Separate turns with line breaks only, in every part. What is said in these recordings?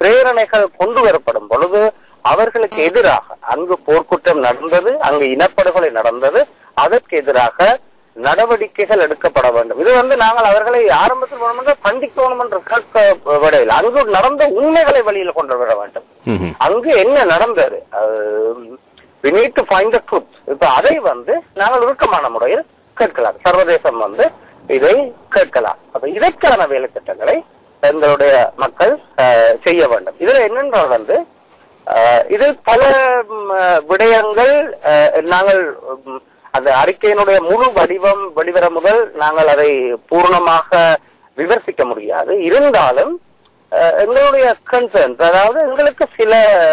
பிரேரணைகள் கொண்டு வரப்படும் பொழுது அவர்களுக்கு எதிராக அங்கு போர்க்குற்றம் நடந்தது அங்கு இனப்படுகொலை நடந்தது அதற்கு எதிராக நடவடிக்கைகள் எடுக்கப்பட வேண்டும் இது வந்து நாங்கள் அவர்களை ஆரம்பத்தில் வேணுமென்ற கண்டிக்கணும் என்ற கேட்க விடையில் அங்கு நடந்த உண்மைகளை வெளியில கொண்டு வர வேண்டும்
ம்ஹும்.
அங்கு என்ன நடந்தது we need to find the truth இப்ப அதை வந்து நாங்கள் இறுக்கமான முறையில் கேட்கலாம் சர்வதேசம் வந்து இதை கேட்கலாம் அப்ப இதற்கான வேலை திட்டங்களை எங்களுடைய மக்கள் அஹ், செய்ய வேண்டும் இதுல என்னென்றால் வந்து அஹ், இதில் பல ம், அஹ், விடயங்கள் அஹ், நாங்கள் ம், அந்த அறிக்கையினுடைய முழு வடிவம் வெளிவர முதல் நாங்கள் அதை பூர்ணமாக விமர்சிக்க முடியாது இருந்தாலும் அஹ், எங்களுடைய கன்சர்ன்ஸ் அதாவது எங்களுக்கு சில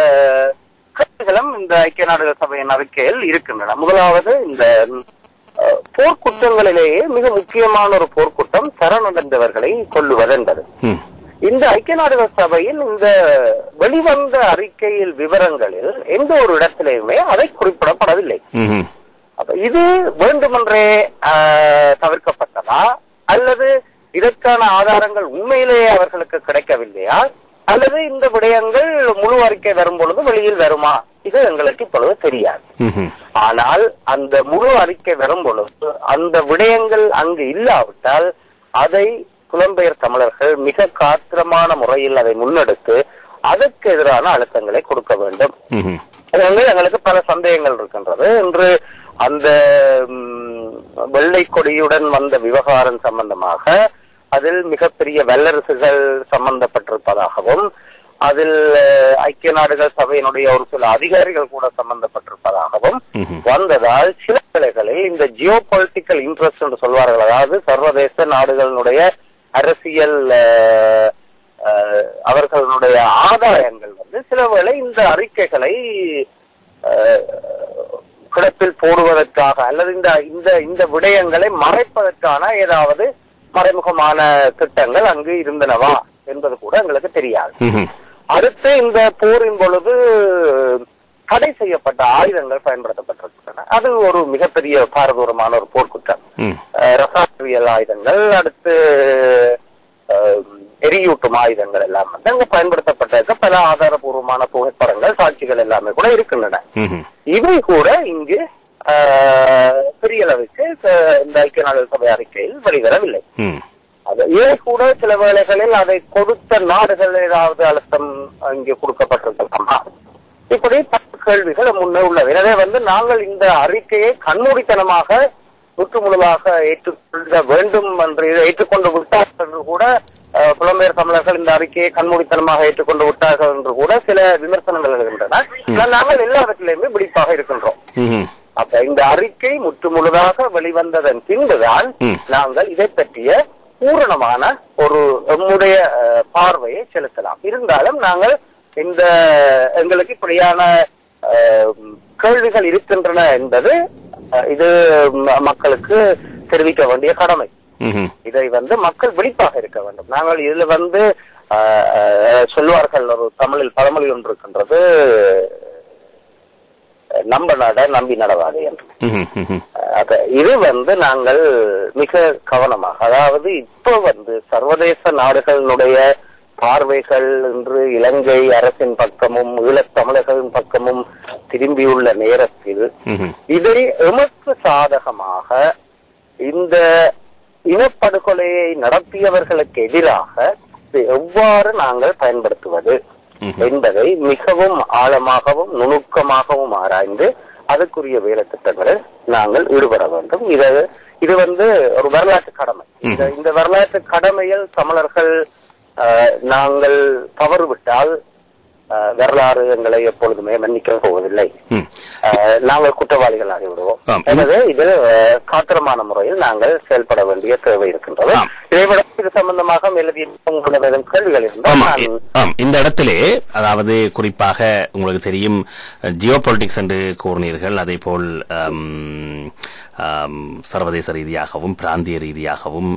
கருத்துகளும் இந்த ஐக்கிய நாடுகள் சபையின் அறிக்கையில் இருக்கின்றன முதலாவது இந்த அஹ், போர்க்குற்றங்களிலேயே மிக முக்கியமான ஒரு போர்க்குற்றம் சரணடைந்தவர்களை கொல்லுவது என்பது
ம்.
இந்த ஐக்கிய நாடுகள் சபையில் இந்த வெளிவந்த அறிக்கையில் விவரங்களில் எந்த ஒரு இடத்திலேயுமே அதை குறிப்பிடப்படவில்லை
ம்ஹும்.
அப்ப இது வேண்டுமென்றே ஆஹ், தவிர்க்கப்பட்டதா அல்லது இதற்கான ஆதாரங்கள் உண்மையிலேயே அவர்களுக்கு கிடைக்கவில்லையா அல்லது இந்த விடயங்கள் முழு அறிக்கை வரும் பொழுது வெளியில் வருமா இது எங்களுக்கு இப்பொழுது தெரியாது
ம்ஹும்.
ஆனால் அந்த முழு அறிக்கை வரும் பொழுது அந்த விடயங்கள் அங்கு இல்லாவிட்டால் அதை புலம்பெயர் தமிழர்கள் மிக காத்திரமான முறையில் அதை முன்னெடுத்து அதற்கு எதிரான அழுத்தங்களை கொடுக்க வேண்டும்
ம்ஹும்.
அது வந்து எங்களுக்கு பல சந்தேகங்கள் இருக்கின்றது இன்று அந்த ம், வெள்ளை கொடியுடன் வந்த விவகாரம் சம்பந்தமாக அதில் மிகப்பெரிய வல்லரசுகள் சம்பந்தப்பட்டிருப்பதாகவும் அதில் அஹ், ஐக்கிய நாடுகள் சபையினுடைய ஒரு சில அதிகாரிகள் கூட சம்பந்தப்பட்டிருப்பதாகவும்
ம்ஹும்.
வந்ததால் சில வேளைகளில் இந்த ஜியோ பொலிட்டிக்கல் இன்ட்ரெஸ்ட் என்று சொல்வார்கள் அதாவது சர்வதேச நாடுகளினுடைய அரசியல் அஹ், அஹ், அவர்களுடைய ஆதாயங்கள் வந்து சில வேளை இந்த அறிக்கைகளை அஹ், கிடப்பில் போடுவதற்காக அல்லது இந்த இந்த இந்த விடயங்களை மறைப்பதற்கான ஏதாவது மறைமுகமான திட்டங்கள் அங்கு இருந்தனவா என்பது கூட எங்களுக்கு தெரியாது
ம்ஹும்.
அடுத்து இந்த போரின் பொழுது தடை செய்யப்பட்ட ஆயுதங்கள் பயன்படுத்தப்பட்டிருக்கின்றன அது ஒரு மிகப்பெரிய பாரதூரமான ஒரு போர்க்குற்றம்
ம்.
அஹ், ரசாயனியல் ஆயுதங்கள் அடுத்து அஹ், எரியூட்டும் ஆயுதங்கள் எல்லாம் வந்து அங்க பயன்படுத்தப்பட்டிருக்க பல ஆதாரபூர்வமான புகைப்படங்கள் சாட்சிகள் எல்லாமே கூட இருக்கின்றன
ம்ஹும்.
இவை கூட இங்கு அஹ், பெரிய அளவுக்கு அஹ், இந்த ஐக்கிய நாடுகள் சபை அறிக்கையில் வெளிவரவில்லை
ம்.
அது ஏன் கூட சில வேளைகளில் அதை கொடுத்த நாடுகள் ஏதாவது அழுத்தம் இங்கே கொடுக்கப்பட்டிருக்கலாமா இப்படி பல கேள்விகள் முன்னே உள்ளது எனவே வந்து நாங்கள் இந்த அறிக்கையை கண்மூடித்தனமாக முற்று முழுதாக ஏற்றுக்கொள்ள வேண்டும் என்று இதை ஏற்றுக்கொண்டு விட்டார்கள் என்று கூட அஹ், புலம்பெயர் தமிழர்கள் இந்த அறிக்கையை கண்மூடித்தனமாக ஏற்றுக்கொண்டு விட்டார்கள் என்று கூட சில விமர்சனங்கள் எழுகின்றன ஆனால் நாங்கள் எல்லாவற்றிலையுமே விழிப்பாக இருக்கின்றோம்
ம்ஹும்.
அப்ப இந்த அறிக்கை முற்று முழுதாக வெளிவந்ததன் பின்புதான்
ம்.
நாங்கள் இதை பற்றிய பூரணமான ஒரு நம்முடைய அஹ், பார்வையை செலுத்தலாம் இருந்தாலும் நாங்கள் இந்த எங்களுக்கு இப்படியான அஹ், கேள்விகள் இருக்கின்றன என்பது அஹ், இது ம- மக்களுக்கு தெரிவிக்க வேண்டிய கடமை
ம்ஹும்.
இதை வந்து மக்கள் விழிப்பாக இருக்க வேண்டும் நாங்கள் இதுல வந்து அஹ், அஹ், சொல்வார்கள் ஒரு தமிழில் பழமொழி ஒன்று இருக்கின்றது அஹ், நம்ப நட நம்பி நடவாது என்று
ம்ஹும். ம்ஹும்.
அத இது வந்து நாங்கள் மிக கவனமாக அதாவது இப்போ வந்து சர்வதேச நாடுகளினுடைய பார்வைகள் இன்று இலங்கை அரசின் பக்கமும் ஈழத் தமிழர்களின் பக்கமும் திரும்பியுள்ள நேரத்தில்
ம்ஹும்.
இதை எமக்கு சாதகமாக இந்த இனப்படுகொலையை நடத்தியவர்களுக்கு எதிராக இதை எவ்வாறு நாங்கள் பயன்படுத்துவது
ம்ஹும்.
என்பதை மிகவும் ஆழமாகவும் நுணுக்கமாகவும் ஆராய்ந்து அதுக்குரிய வேலை திட்டங்களில் நாங்கள் ஈடுபட வேண்டும் இது இது வந்து ஒரு வரலாற்று கடமை இந்த இந்த வரலாற்று கடமையில் தமிழர்கள் அஹ், நாங்கள் தவறுவிட்டால் அஹ், வரலாறு எங்களை எப்பொழுதுமே மன்னிக்க போவதில்லை
ம்.
அஹ், நாங்கள் குற்றவாளிகள் ஆகிவிடுவோம்
ஆம்.
எனவே இதில் அஹ், காத்திரமான முறையில் நாங்கள் செயல்பட வேண்டிய தேவை இருக்கின்றது
ஆம்.
இதை விட இது சம்பந்தமாக மேலதிக உங்களிடம் ஏதும் கேள்விகள் இருந்தால்
ஆமா
நான்
இ- ஆம் இந்த இடத்திலே அதாவது குறிப்பாக உங்களுக்கு தெரியும் ஜியோ பொலிட்டிக்ஸ் என்று கூறினீர்கள் அதே போல் ஆம், ஆம், சர்வதேச ரீதியாகவும் பிராந்திய ரீதியாகவும்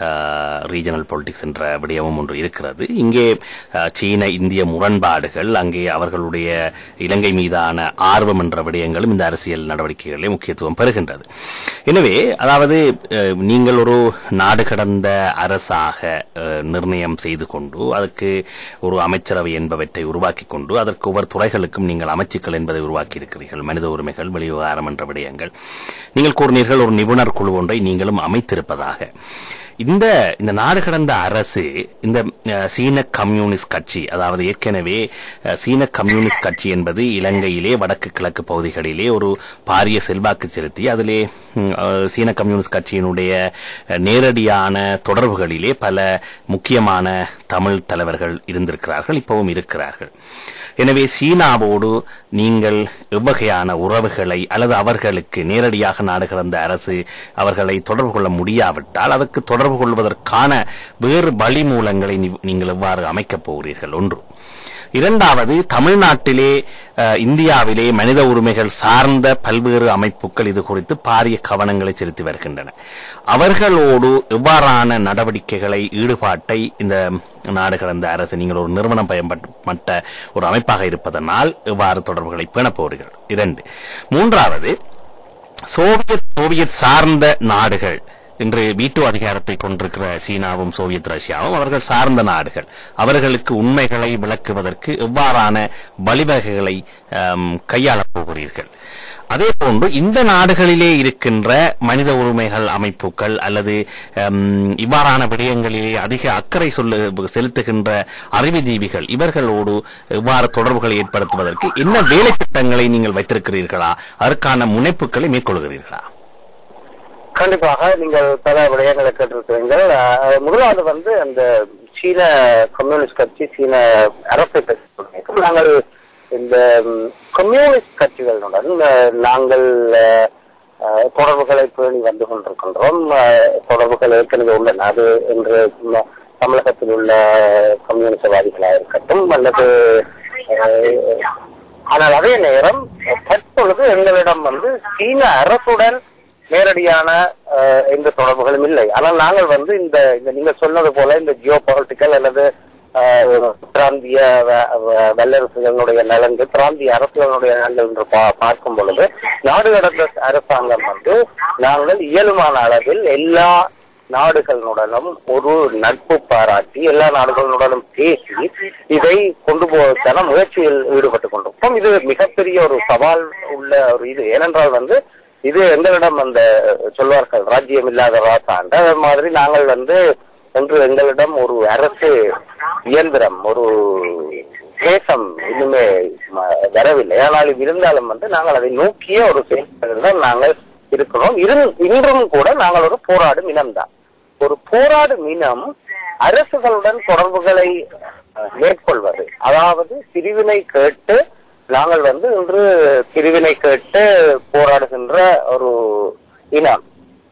ரீஜனல் பொலிட்டிக்ஸ் என்ற விடயமும் ஒன்று இருக்கிறது இங்கே ஆ, சீன இந்திய முரண்பாடுகள் அங்கே அவர்களுடைய இலங்கை மீதான ஆர்வம் என்ற விடயங்களும் இந்த அரசியல் நடவடிக்கைகளிலே முக்கியத்துவம் பெறுகின்றது எனவே அதாவது அஹ், நீங்கள் ஒரு நாடு கடந்த அரசாக அஹ், நிர்ணயம் செய்து கொண்டு அதற்கு ஒரு அமைச்சரவை என்பவற்றை உருவாக்கி கொண்டு அதற்கு ஒவ்வொரு துறைகளுக்கும் நீங்கள் அமைச்சுக்கள் என்பதை உருவாக்கி இருக்கிறீர்கள் மனித உரிமைகள் வெளிவிவகாரம் என்ற விடயங்கள் நீங்கள் கூறினீர்கள் ஒரு நிபுணர் குழு ஒன்றை நீங்களும் அமைத்திருப்பதாக இந்த இந்த நாடு கடந்த அரசு இந்த அஹ், சீன கம்யூனிஸ்ட் கட்சி அதாவது ஏற்கனவே அஹ், சீன கம்யூனிஸ்ட் கட்சி என்பது இலங்கையிலே வடக்கு கிழக்கு பகுதிகளிலே ஒரு பாரிய செல்வாக்கு செலுத்தி அதிலே ம், அஹ், சீன கம்யூனிஸ்ட் கட்சியினுடைய அஹ், நேரடியான தொடர்புகளிலே பல முக்கியமான தமிழ் தலைவர்கள் இருந்திருக்கிறார்கள் இப்பவும் இருக்கிறார்கள் எனவே சீனாவோடு நீங்கள் எவ்வகையான உறவுகளை அல்லது அவர்களுக்கு நேரடியாக நாடு கடந்த அரசு அவர்களை தொடர்பு கொள்ள முடியாவிட்டால் அதற்கு தொடர்பு கொள்வதற்கான வேறு வழிமூலங்களை நீ- நீங்கள் எவ்வாறு அமைக்கப் போகிறீர்கள் ஒன்று இரண்டாவது தமிழ்நாட்டிலே அஹ், இந்தியாவிலே மனித உரிமைகள் சார்ந்த பல்வேறு அமைப்புகள் இது குறித்து பாரிய கவனங்களை செலுத்தி வருகின்றன அவர்களோடு எவ்வாறான நடவடிக்கைகளை ஈடுபாட்டை இந்த நாடு கடந்த அரசு நீங்கள் ஒரு நிறுவனம் பயன்பட்ட ஒரு அமைப்பாக இருப்பதனால் எவ்வாறு தொடர்புகளை பேணப் போகிறீர்கள் இரண்டு மூன்றாவது சோவியத் சோவியத் சார்ந்த நாடுகள் இன்று வீட்டு அதிகாரத்தை கொண்டிருக்கிற சீனாவும் சோவியத் ரஷ்யாவும் அவர்கள் சார்ந்த நாடுகள் அவர்களுக்கு உண்மைகளை விளக்குவதற்கு எவ்வாறான வழிவகைகளை ஆம், கையாளப் போகிறீர்கள் அதே போன்று இந்த நாடுகளிலே இருக்கின்ற மனித உரிமைகள் அமைப்புகள் அல்லது ஆம், இவ்வாறான விடயங்களிலே அதிக அக்கறை சொல்ல செலுத்துகின்ற அறிவுஜீவிகள் இவர்களோடு எவ்வாறு தொடர்புகளை ஏற்படுத்துவதற்கு என்ன வேலை திட்டங்களை நீங்கள் வைத்திருக்கிறீர்களா அதற்கான முனைப்புகளை மேற்கொள்கிறீர்களா
கண்டிப்பாக நீங்கள் பல விடயங்களை கேட்டிருக்கிறீர்கள் அஹ், முதலாவது வந்து அந்த சீன கம்யூனிஸ்ட் கட்சி சீன அரசை பற்றி சொல்றீங்க. நாங்கள் இந்த ம், கம்யூனிஸ்ட் கட்சிகளுடன் அஹ், நாங்கள் அஹ், அஹ், தொடர்புகளை பேணி வந்து கொண்டிருக்கின்றோம் அஹ், தொடர்புகள் ஏற்கனவே உள்ளன அது என்று ம- தமிழகத்தில் உள்ள கம்யூனிஸ்டவாதிகளாக இருக்கட்டும் அல்லது அஹ், ஆனால் அதே நேரம் தற்பொழுது எங்களிடம் வந்து சீன அரசுடன் நேரடியான அஹ், எந்த தொடர்புகளும் இல்லை ஆனால் நாங்கள் வந்து இந்த இந்த நீங்க சொன்னது போல இந்த ஜியோ பொலிட்டிக்கல் அல்லது அஹ், பிராந்திய வ- வ- வல்லரசுகளுடைய நலன்கள் பிராந்திய அரசுகளுடைய நலன்கள் என்று பா- பார்க்கும் பொழுது நாடு கடந்த அரசாங்கம் வந்து நாங்கள் இயலுமான அளவில் எல்லா நாடுகளுடனும் ஒரு நட்பு பாராட்டி எல்லா நாடுகளுடனும் பேசி இதை கொண்டு போவதற்கான முயற்சியில் ஈடுபட்டுக் கொண்டிருக்கோம் இது மிகப்பெரிய ஒரு சவால் உள்ள ஒரு இது ஏனென்றால் வந்து இது எங்களிடம் அந்த சொல்வார்கள் ராஜ்யம் இல்லாத ராசாண்ட அது மாதிரி நாங்கள் வந்து ஒன்று எங்களிடம் ஒரு அரசு இயந்திரம் ஒரு தேசம் இன்னுமே ம- வரவில்லை ஆனால் இது இருந்தாலும் வந்து நாங்கள் அதை நோக்கிய ஒரு செயல்பாடுகள் தான் நாங்கள் இருக்கிறோம் இரு- இன்றும் கூட நாங்கள் ஒரு போராடும் இனம்தான் ஒரு போராடும் இனம் அரசுகளுடன் தொடர்புகளை அஹ், மேற்கொள்வது அதாவது பிரிவினை கேட்டு நாங்கள் வந்து இன்று பிரிவினை கேட்டு போராடுகின்ற ஒரு இனம்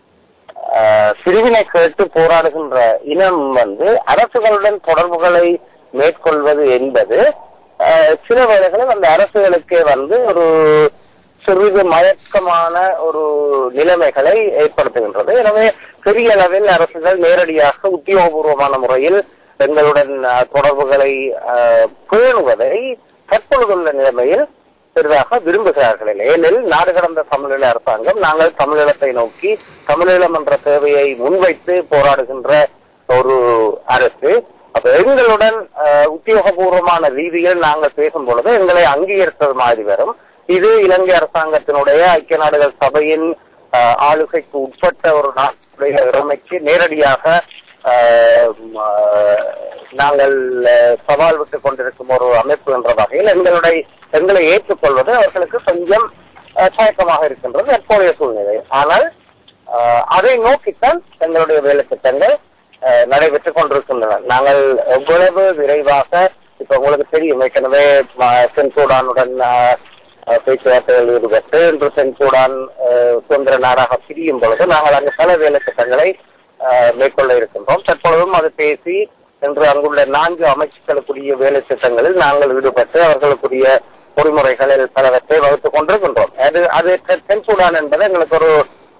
ஆஹ் பிரிவினை கேட்டு போராடுகின்ற இனம் வந்து அரசுகளுடன் தொடர்புகளை மேற்கொள்வது என்பது ஆஹ் சில வேளைகளில் அந்த அரசுகளுக்கே வந்து ஒரு சிறிது மயக்கமான ஒரு நிலைமைகளை ஏற்படுத்துகின்றது எனவே பெரிய அளவில் அரசுகள் நேரடியாக உத்தியோகபூர்வமான முறையில் எங்களுடன் ஆஹ், தொடர்புகளை ஆஹ், பேணுவதை தற்பொழுதுள்ள நிலைமையில் பெரிதாக விரும்புகிறார்கள் இல்லை ஏனெனில் நாடு கடந்த தமிழீழ அரசாங்கம் நாங்கள் தமிழீழத்தை நோக்கி தமிழீழம் என்ற தேவையை முன்வைத்து போராடுகின்ற ஒரு அரசு அப்ப எங்களுடன் அஹ், உத்தியோகபூர்வமான ரீதியில் நாங்கள் பேசும் பொழுது எங்களை அங்கீகரித்தது மாதிரி வரும் இது இலங்கை அரசாங்கத்தினுடைய ஐக்கிய நாடுகள் சபையின் அஹ், ஆளுகைக்கு உட்பட்ட ஒரு நாட்டுடைய இறமைக்கு நேரடியாக அஹ், ம, நாங்கள் அஹ், சவால் விட்டுக் கொண்டிருக்கும் ஒரு அமைப்பு என்ற வகையில் எங்களுடைய எங்களை ஏற்றுக்கொள்வது அவர்களுக்கு கொஞ்சம் அஹ், தயக்கமாக இருக்கின்றது தற்போதைய சூழ்நிலை ஆனால் அஹ், அதை நோக்கித்தான் எங்களுடைய வேலை திட்டங்கள் அஹ், நடைபெற்றுக் கொண்டிருக்கின்றன நாங்கள் எவ்வளவு விரைவாக இப்ப உங்களுக்கு தெரியும் ஏற்கனவே ம- தென் சூடானுடன் அஹ், அஹ், பேச்சுவார்த்தைகள் ஈடுபட்டு இன்று தென் சூடான் அஹ், சுதந்திர நாடாக பிரியும் பொழுது நாங்கள் அங்கு பல வேலை திட்டங்களை அஹ், மேற்கொள்ள இருக்கின்றோம் தற்பொழுதும் அது பேசி இன்று அங்குள்ள நான்கு அமைச்சுக்களுக்குரிய வேலை திட்டங்களில் நாங்கள் ஈடுபட்டு அவர்களுக்குரிய பொறிமுறைகளில் பலவற்றை வகுத்துக் கொண்டிருக்கின்றோம் அது அது தென் சூடான் என்பது எங்களுக்கு ஒரு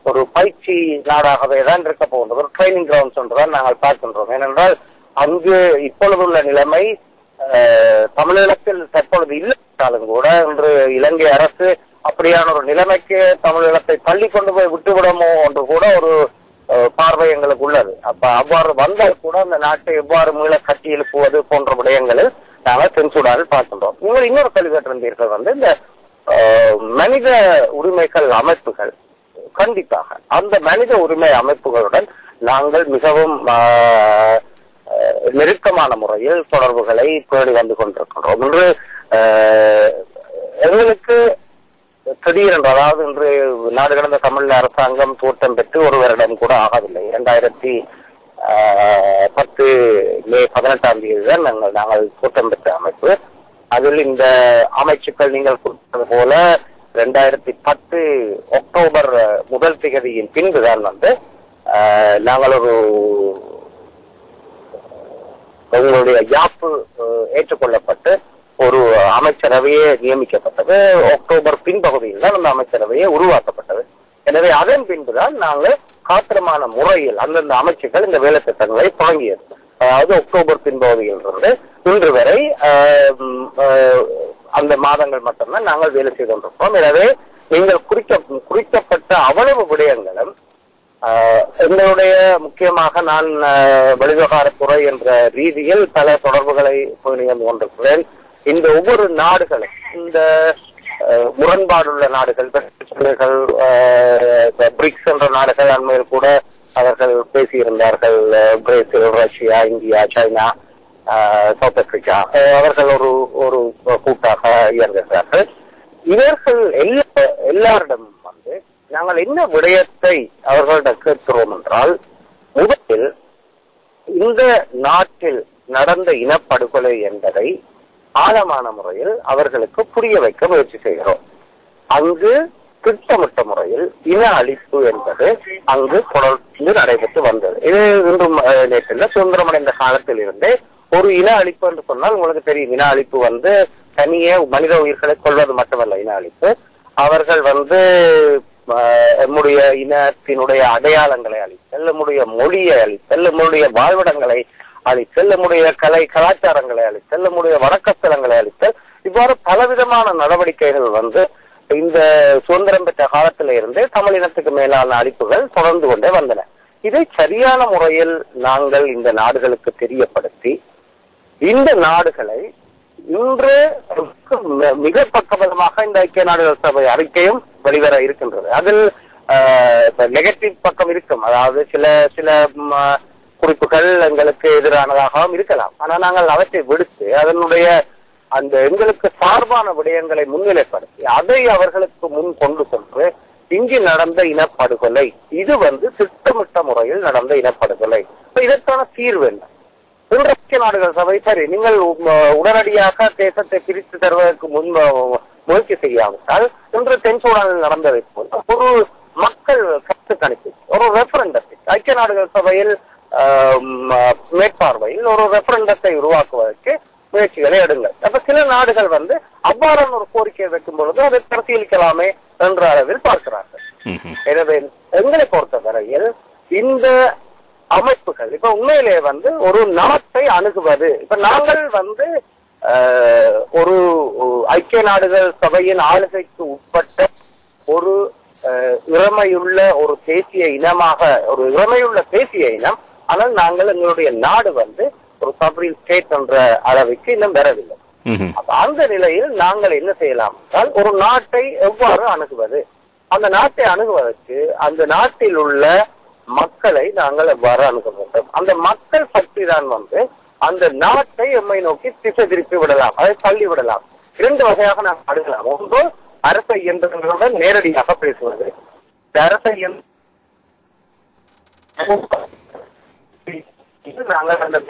ஒரு பயிற்சி நாடாகவே தான் இருக்க போகின்றது ஒரு ட்ரைனிங் கிரவுண்ட்ஸ் என்றுதான் நாங்கள் பார்க்கின்றோம் ஏனென்றால் அங்கு இப்பொழுதுள்ள நிலைமை அஹ், தமிழீழத்தில் தற்பொழுது இல்லாட்டாலும் கூட இன்று இலங்கை அரசு அப்படியான ஒரு நிலைமைக்கு தமிழீழத்தை தள்ளி கொண்டு போய் விட்டுவிடுமோ என்று கூட ஒரு அஹ், பார்வை எங்களுக்கு உள்ளது அப்ப அவ்வாறு வந்தால் கூட அந்த நாட்டை எவ்வாறு மீள கட்டி எழுப்புவது போன்ற விடயங்களில் நாங்கள் தென்சூடானில் பார்க்கின்றோம் நீங்கள் இன்னொரு கேள்வி கேட்டிருந்தீர்கள் வந்து இந்த அஹ், மனித உரிமைகள் அமைப்புகள் கண்டிப்பாக அந்த மனித உரிமை அமைப்புகளுடன் நாங்கள் மிகவும் ஆஹ், அஹ், நெருக்கமான முறையில் தொடர்புகளை பேணி வந்து கொண்டிருக்கின்றோம் இன்று ஆஹ், எங்களுக்கு திடீரென்று அதாவது இன்று நாடு கடந்த தமிழ் அரசாங்கம் தோற்றம் பெற்று ஒரு வருடம் கூட ஆகவில்லை இரண்டாயிரத்தி ஆஹ், பத்து மே பதினெட்டாம் தேதி தான் நாங்கள் நாங்கள் தோற்றம் பெற்ற அமைப்பு அதில் இந்த அமைச்சுக்கள் நீங்கள் குறிப்பிட்டது போல ரெண்டாயிரத்தி பத்து அக்டோபர் முதல் திகதியின் பின்புதான் வந்து ஆஹ், நாங்கள் ஒரு உங்களுடைய யாப்பு அஹ், ஏற்றுக்கொள்ளப்பட்டு ஒரு அமைச்சரவையே நியமிக்கப்பட்டது அக்டோபர் பின்பகுதியில் தான் அந்த அமைச்சரவையே உருவாக்கப்பட்டது எனவே அதன் பின்புதான் நாங்கள் காத்திரமான முறையில் அந்தந்த அமைச்சுகள் இந்த வேலை திட்டங்களை தொடங்கியது அதாவது அக்டோபர் பின்பகுதியில் இருந்து இன்று வரை ஆஹ், உம், ஆஹ், அந்த மாதங்கள் மட்டும்தான் நாங்கள் வேலை செய்து கொண்டிருக்கிறோம் எனவே நீங்கள் குறிக்க குறிக்கப்பட்ட அவ்வளவு விடயங்களும் ஆஹ் எங்களுடைய முக்கியமாக நான் ஆஹ், வெளிவிவகாரத்துறை என்ற ரீதியில் பல தொடர்புகளை பேணி வந்து கொண்டிருக்கிறேன் இந்த ஒவ்வொரு நாடுகளும் இந்த ஆஹ், முரண்பாடுள்ள நாடுகள் பிரச்சனைகள், ஆஹ், இந்த பிரிக்ஸ் என்ற நாடுகள் அண்மையில் கூட அவர்கள் பேசியிருந்தார்கள் ah, Brazil Russia India China ah, South Africa ah, அவர்கள் ஒரு ஒரு கூட்டாக இயங்குகிறார்கள் இவர்கள் எல்லா எல்லாரிடமும் வந்து நாங்கள் என்ன விடயத்தை அவர்களிடம் கேட்கிறோம் என்றால் முதலில் இந்த நாட்டில் நடந்த இனப்படுகொலை என்பதை ஆழமான முறையில் அவர்களுக்கு புரிய வைக்க முயற்சி செய்கிறோம் அங்கு திட்டமிட்ட முறையில் இன அழிப்பு என்பது அங்கு தொடர்ந்து நடைபெற்று வந்தது இது இன்றும் அஹ், நேற்றில் சுதந்திரமடைந்த காலத்தில் இருந்தே ஒரு இன அழிப்பு என்று சொன்னால் உங்களுக்கு தெரியும் இன அழிப்பு வந்து தனியே மனித உயிர்களை கொள்வது மட்டுமல்ல இன அழிப்பு அவர்கள் வந்து ஆஹ், நம்முடைய இனத்தினுடைய அடையாளங்களை அழித்தல் நம்முடைய மொழியை அழித்தல் நம்முடைய வாழ்விடங்களை அழித்தல் நம்முடைய கலை கலாச்சாரங்களை அழித்தல் நம்முடைய வணக்கஸ்தலங்களை அழித்தல் இவ்வாறு பலவிதமான நடவடிக்கைகள் வந்து இந்த சுதந்திரம் பெற்ற காலத்தில இருந்தே தமிழ் இனத்துக்கு மேலான அழிப்புகள் தொடர்ந்து கொண்டே வந்தன இதை சரியான முறையில் நாங்கள் இந்த நாடுகளுக்கு தெரியப்படுத்தி இந்த நாடுகளை இன்று ம- மிக பக்கபலமாக இந்த ஐக்கிய நாடுகள் சபை அறிக்கையும் வெளிவர இருக்கின்றது அதில் நெகட்டிவ் பக்கம் இருக்கும் அதாவது சில சில ம், ஆ, குறிப்புகள் எங்களுக்கு எதிரானதாகவும் இருக்கலாம் ஆனால் நாங்கள் அவற்றை விடுத்து அதனுடைய அந்த எங்களுக்கு சார்பான விடயங்களை முன்னிலைப்படுத்தி அதை அவர்களுக்கு முன் கொண்டு சென்று இங்கு நடந்த இனப்படுகொலை இது வந்து திட்டமிட்ட முறையில் நடந்த இனப்படுகொலை இப்ப இதற்கான தீர்வு என்ன இன்று ஐக்கிய நாடுகள் சபை சரி நீங்கள் உம், உடனடியாக தேசத்தை பிரித்து தருவதற்கு முன் முயற்சி செய்யாவிட்டால் இன்று தென் சூடானில் நடந்ததை போல் ஒரு மக்கள் கருத்து கணிப்பு ஒரு ரெஃபரண்டத்தை ஐக்கிய நாடுகள் சபையில் ஆம், மேற்பார்வையில் ஒரு ரெஃபரண்டத்தை உருவாக்குவதற்கு முயற்சிகளை எடுங்கள் அப்ப சில நாடுகள் வந்து அவ்வாறான ஒரு கோரிக்கையை வைக்கும் பொழுது அதை பரிசீலிக்கலாமே என்ற அளவில் பார்க்கிறார்கள்
ம்ஹும்.
எனவே எங்களை பொறுத்தவரையில் இந்த அமைப்புகள் இப்ப உண்மையிலே வந்து ஒரு நாட்டை அணுகுவது இப்ப நாங்கள் வந்து அஹ், ஒரு ஐக்கிய நாடுகள் சபையின் ஆளுகைக்கு உட்பட்ட ஒரு அஹ், இறமையுள்ள ஒரு தேசிய இனமாக ஒரு இறமையுள்ள தேசிய இனம் ஆனால் நாங்கள் எங்களுடைய நாடு வந்து ஒரு சபரின் ஸ்டேட் என்ற அளவுக்கு இன்னும் வரவில்லை
ம்ஹும்.
அப்ப அந்த நிலையில் நாங்கள் என்ன செய்யலாம் என்றால் ஒரு நாட்டை எவ்வாறு அணுகுவது அந்த நாட்டை அணுகுவதற்கு அந்த நாட்டில் உள்ள மக்களை நாங்கள் எவ்வாறு அணுக வேண்டும் அந்த மக்கள் சக்தி தான் வந்து அந்த நாட்டை எம்மை நோக்கி திசை திருப்பி விடலாம் அதை தள்ளி விடலாம் இரண்டு வகையாக நாம் அணுகலாம் ஒன்று அரச இயந்திரங்களுடன் நேரடியாக பேசுவது இந்த அரச இயந்திர இது நாங்கள் அந்த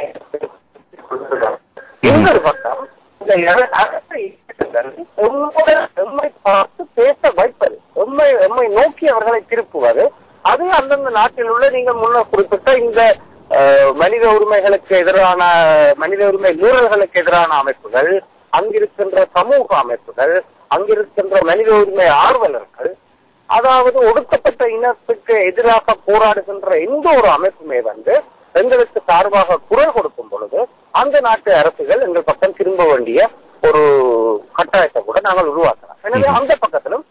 இன்னொரு பக்கம் இந்த இர- அரச இயக்கங்கள் உண்மையோட எம்மை பார்த்து பேச வைப்பது எம்மை எம்மை நோக்கி அவர்களை திருப்புவது அது அந்தந்த நாட்டில் உள்ள நீங்கள் முன்னர் குறிப்பிட்ட இந்த அஹ், மனித உரிமைகளுக்கு எதிரான மனித உரிமை மீறல்களுக்கு எதிரான அமைப்புகள் அங்கிருக்கின்ற சமூக அமைப்புகள் அங்கிருக்கின்ற மனித உரிமை ஆர்வலர்கள் அதாவது ஒடுக்கப்பட்ட இனத்துக்கு எதிராக போராடுகின்ற எந்த ஒரு அமைப்புமே வந்து எங்களுக்கு சார்பாக குரல் கொடுக்கும் பொழுது அந்த நாட்டு அரசுகள் எங்கள் பக்கம் திரும்ப வேண்டிய ஒரு கட்டாயத்தை கூட நாங்கள் உருவாக்கலாம் எனவே அந்த பக்கத்திலும்